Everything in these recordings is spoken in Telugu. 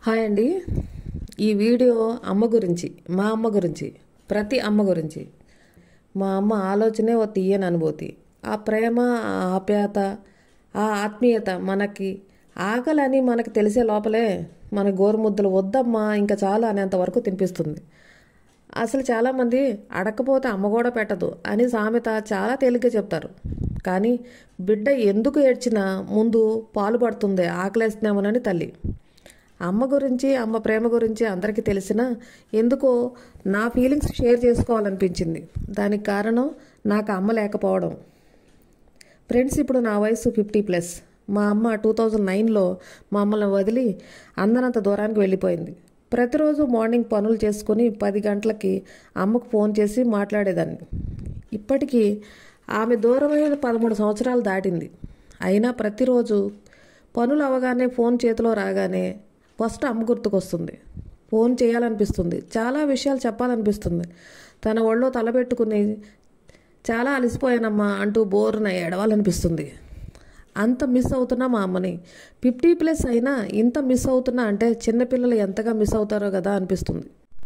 హాయ్ అండి ఈ వీడియో అమ్మ గురించి మా అమ్మ గురించి ప్రతి అమ్మ గురించి మా అమ్మ ఆలోచనే ఓ తీయని అనుభూతి ఆ ప్రేమ ఆ ఆప్యాయత ఆ ఆత్మీయత మనకి ఆకలని మనకు తెలిసే లోపలే మన గోరుముద్దలు వద్దమ్మా ఇంకా చాలు అనేంత వరకు తినిపిస్తుంది అసలు చాలామంది అడగకపోతే అమ్మ కూడా పెట్టదు అని సామెత చాలా తేలిగ్గా చెప్తారు కానీ బిడ్డ ఎందుకు ఏడ్చినా ముందు పాలు పడుతుంది ఆకలేస్తున్నామనని తల్లి అమ్మ గురించి అమ్మ ప్రేమ గురించి అందరికీ తెలిసినా ఎందుకో నా ఫీలింగ్స్ షేర్ చేసుకోవాలనిపించింది దానికి కారణం నాకు అమ్మ లేకపోవడం ఫ్రెండ్స్ ఇప్పుడు నా వయసు ఫిఫ్టీ ప్లస్ మా అమ్మ టూ థౌజండ్ నైన్లో మమ్మల్ని వదిలి అందనంత దూరానికి వెళ్ళిపోయింది ప్రతిరోజు మార్నింగ్ పనులు చేసుకుని పది గంటలకి అమ్మకు ఫోన్ చేసి మాట్లాడేదాన్ని ఇప్పటికీ ఆమె దూరమైన పదమూడు సంవత్సరాలు దాటింది అయినా ప్రతిరోజు పనులు అవగానే ఫోన్ చేతిలో రాగానే ఫస్ట్ అమ్మ గుర్తుకొస్తుంది ఫోన్ చేయాలనిపిస్తుంది చాలా విషయాలు చెప్పాలనిపిస్తుంది తన ఒళ్ళో తలపెట్టుకుని చాలా అలసిపోయానమ్మా అంటూ బోరున ఏడవాలనిపిస్తుంది అంత మిస్ అవుతున్నా మా అమ్మని ఫిఫ్టీ ప్లస్ అయినా ఇంత మిస్ అవుతున్నా అంటే చిన్నపిల్లలు ఎంతగా మిస్ అవుతారో కదా అనిపిస్తుంది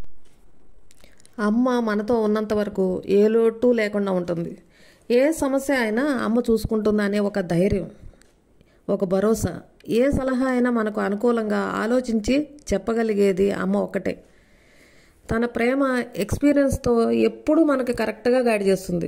అమ్మ మనతో ఉన్నంత వరకు ఏ లోటు లేకుండా ఉంటుంది ఏ సమస్య అయినా అమ్మ చూసుకుంటుందనే ఒక ధైర్యం ఒక భరోసా ఏ సలహా అయినా మనకు అనుకూలంగా ఆలోచించి చెప్పగలిగేది అమ్మ ఒక్కటే తన ప్రేమ ఎక్స్పీరియన్స్తో ఎప్పుడూ మనకి కరెక్ట్గా గైడ్ చేస్తుంది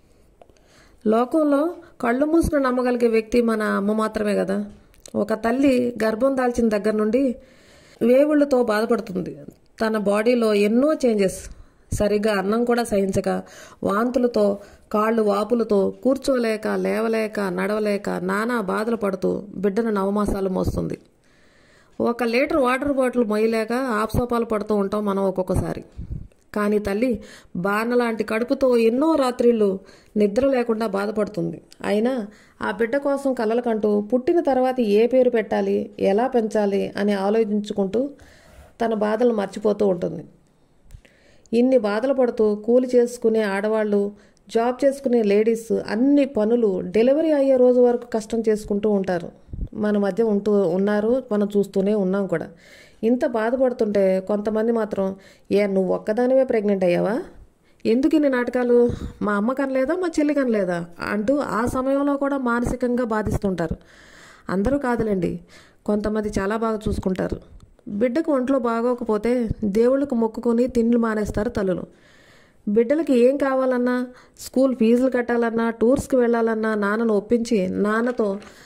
లోకంలో కళ్ళు మూసుకుని నమ్మగలిగే వ్యక్తి మన అమ్మ మాత్రమే కదా ఒక తల్లి గర్భం దాల్చిన దగ్గర నుండి వేవుళ్ళతో బాధపడుతుంది తన బాడీలో ఎన్నో చేంజెస్ సరిగ్గా అన్నం కూడా సహించక వాంతులతో కాళ్ళు వాపులతో కూర్చోలేక లేవలేక నడవలేక నానా బాధలు పడుతూ బిడ్డను నవమాసాలు మోస్తుంది ఒక లీటర్ వాటర్ బాటిల్ మొయ్యలేక ఆప్సోపాలు పడుతూ ఉంటాం మనం ఒక్కొక్కసారి కానీ తల్లి బాణ లాంటి కడుపుతో ఎన్నో రాత్రిళ్ళు నిద్ర లేకుండా బాధపడుతుంది అయినా ఆ బిడ్డ కోసం కలలకంటూ పుట్టిన తర్వాత ఏ పేరు పెట్టాలి ఎలా పెంచాలి అని ఆలోచించుకుంటూ తన బాధలు మర్చిపోతూ ఉంటుంది ఇన్ని బాధలు పడుతూ కూలి చేసుకునే ఆడవాళ్ళు జాబ్ చేసుకునే లేడీస్ అన్ని పనులు డెలివరీ అయ్యే రోజు వరకు కష్టం చేసుకుంటూ ఉంటారు మన మధ్య ఉంటూ ఉన్నారు మనం చూస్తూనే ఉన్నాం కూడా ఇంత బాధపడుతుంటే కొంతమంది మాత్రం ఏ నువ్వు ఒక్కదానివే ప్రెగ్నెంట్ అయ్యావా ఎందుకు ఇన్ని నాటకాలు మా అమ్మ కనలేదా మా చెల్లి కనలేదా అంటూ ఆ సమయంలో కూడా మానసికంగా బాధిస్తుంటారు అందరూ కాదులేండి కొంతమంది చాలా బాగా చూసుకుంటారు బిడ్డకు ఒంట్లో బాగోకపోతే దేవుళ్ళకు మొక్కుకొని తిండ్లు మానేస్తారు తల్లులు బిడ్డలకి ఏం కావాలన్నా స్కూల్ ఫీజులు కట్టాలన్నా టూర్స్కి వెళ్ళాలన్నా నాన్నను ఒప్పించి నాన్నతో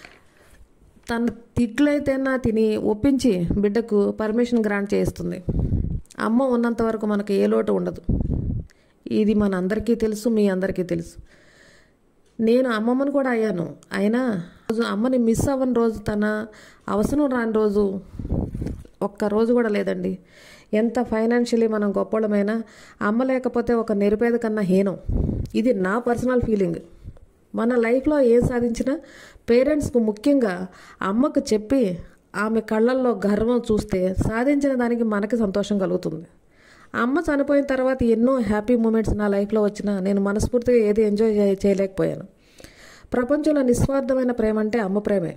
తన తిట్లయితేనా తిని ఒప్పించి బిడ్డకు పర్మిషన్ గ్రాంట్ చేస్తుంది అమ్మ ఉన్నంత వరకు మనకు ఏ లోటు ఉండదు ఇది మన అందరికీ తెలుసు మీ అందరికీ తెలుసు నేను అమ్మమ్మను కూడా అయ్యాను అయినా రోజు అమ్మని మిస్ అవ్వని రోజు తన అవసరం రాని రోజు ఒక్క రోజు కూడా లేదండి ఎంత ఫైనాన్షియలీ మనం గొప్పలమైనా అమ్మ లేకపోతే ఒక నిరుపేద కన్నా హీనం ఇది నా పర్సనల్ ఫీలింగ్ మన లైఫ్లో ఏం సాధించినా పేరెంట్స్కు ముఖ్యంగా అమ్మకు చెప్పి ఆమె కళ్ళల్లో గర్వం చూస్తే సాధించిన దానికి మనకి సంతోషం కలుగుతుంది అమ్మ చనిపోయిన తర్వాత ఎన్నో హ్యాపీ మూమెంట్స్ నా లైఫ్లో వచ్చినా నేను మనస్ఫూర్తిగా ఏది ఎంజాయ్ చేయలేకపోయాను ప్రపంచంలో నిస్వార్థమైన ప్రేమ అంటే అమ్మ ప్రేమే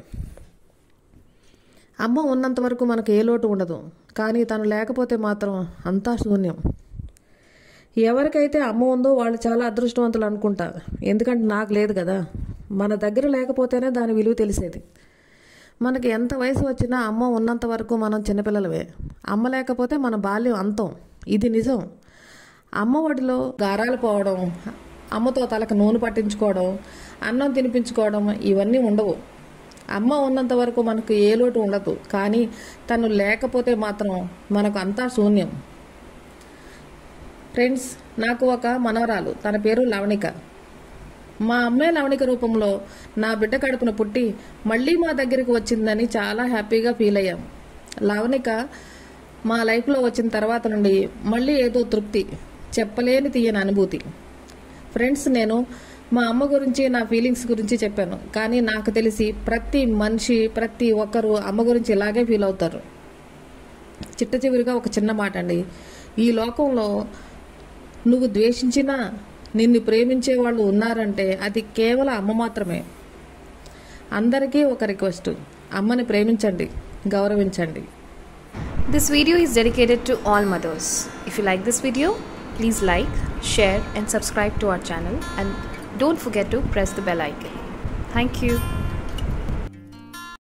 అమ్మ ఉన్నంత వరకు మనకు ఏ లోటు ఉండదు కానీ తను లేకపోతే మాత్రం అంతా శూన్యం ఎవరికైతే అమ్మ ఉందో వాళ్ళు చాలా అదృష్టవంతులు అనుకుంటారు ఎందుకంటే నాకు లేదు కదా మన దగ్గర లేకపోతేనే దాని విలువ తెలిసేది మనకి ఎంత వయసు వచ్చినా అమ్మ ఉన్నంత వరకు మనం చిన్నపిల్లలవే అమ్మ లేకపోతే మన బాల్యం అంతం ఇది నిజం అమ్మ ఒడిలో గారాలు పోవడం అమ్మతో తలకు నూనె పట్టించుకోవడం అన్నం తినిపించుకోవడం ఇవన్నీ ఉండవు అమ్మ ఉన్నంత వరకు మనకు ఏ లోటు ఉండదు కానీ తను లేకపోతే మాత్రం మనకు అంతా శూన్యం ఫ్రెండ్స్ నాకు ఒక మనవరాలు తన పేరు లవణిక మా అమ్మే లవణిక రూపంలో నా బిడ్డ కడుపున పుట్టి మళ్ళీ మా దగ్గరికి వచ్చిందని చాలా హ్యాపీగా ఫీల్ అయ్యాం లవణిక మా లైఫ్లో వచ్చిన తర్వాత నుండి మళ్ళీ ఏదో తృప్తి చెప్పలేని తీయని అనుభూతి ఫ్రెండ్స్ నేను మా అమ్మ గురించి నా ఫీలింగ్స్ గురించి చెప్పాను కానీ నాకు తెలిసి ప్రతి మనిషి ప్రతి ఒక్కరు అమ్మ గురించి ఇలాగే ఫీల్ అవుతారు చిట్ట చివరిగా ఒక చిన్న మాట అండి ఈ లోకంలో నువ్వు ద్వేషించినా నిన్ను ప్రేమించే వాళ్ళు ఉన్నారంటే అది కేవలం అమ్మ మాత్రమే అందరికీ ఒక రిక్వెస్ట్ అమ్మని ప్రేమించండి గౌరవించండి This video is dedicated to all mothers. If you like this video, please like, share, and subscribe to our channel. And don't forget to press the bell icon. Thank you.